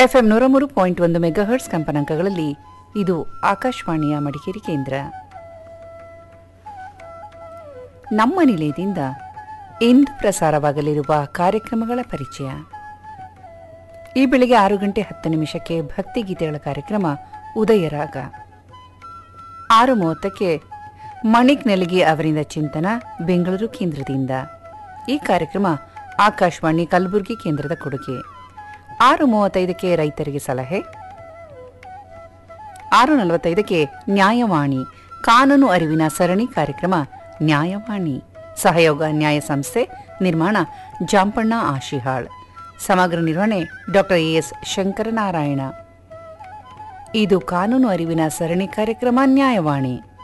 FM ನೂರ ಮೂರು point ಒಂದು ಮೆಗಾಹರ್ಟ್ಸ್ ಕಂಪನಾಂಕಗಳಲ್ಲಿ ಇದು ಆಕಾಶವಾಣಿಯ ಮಡಿಕೇರಿ ಕೇಂದ್ರ ನಮ್ಮ ನಿಲಯದಿಂದ ಇಂದು ಪ್ರಸಾರವಾಗಲಿರುವ ಕಾರ್ಯಕ್ರಮಗಳ ಪರಿಚಯ ಈ ಬೆಳಿಗ್ಗೆ ಆರು ಗಂಟೆ ಹತ್ತು ನಿಮಿಷಕ್ಕೆ ಭಕ್ತಿಗೀತೆಗಳ ಕಾರ್ಯಕ್ರಮ ಉದಯರಾಗ ಆರು ಮೂವತ್ತಕ್ಕೆ ಮಣಿಕ್ ನೆಲಗಿ ಅವರಿಂದ ಚಿಂತನ ಬೆಂಗಳೂರು ಕೇಂದ್ರದಿಂದ ಈ ಕಾರ್ಯಕ್ರಮ ಆಕಾಶವಾಣಿ ಕಲಬುರಗಿ ಕೇಂದ್ರದ ಕೊಡುಗೆ ಆರು ಮೂವತ್ತೈದಕ್ಕೆ ರೈತರಿಗೆ ಸಲಹೆ ಆರು ನಲವತ್ತೈದಕ್ಕೆ ನ್ಯಾಯವಾಣಿ ಕಾನೂನು ಅರಿವಿನ ಸರಣಿ ಕಾರ್ಯಕ್ರಮ ನ್ಯಾಯವಾಣಿ ಸಹಯೋಗ ನ್ಯಾಯ ಸಂಸ್ಥೆ ನಿರ್ಮಾಣ ಜಾಂಪಣ್ಣ ಆಶಿಹಾಳ್ ಸಮಗ್ರ ನಿರ್ವಹಣೆ ಡಾಕ್ಟರ್ ಎಎಸ್ ಶಂಕರನಾರಾಯಣ ಇದು ಕಾನೂನು ಅರಿವಿನ ಸರಣಿ ಕಾರ್ಯಕ್ರಮ ನ್ಯಾಯವಾಣಿ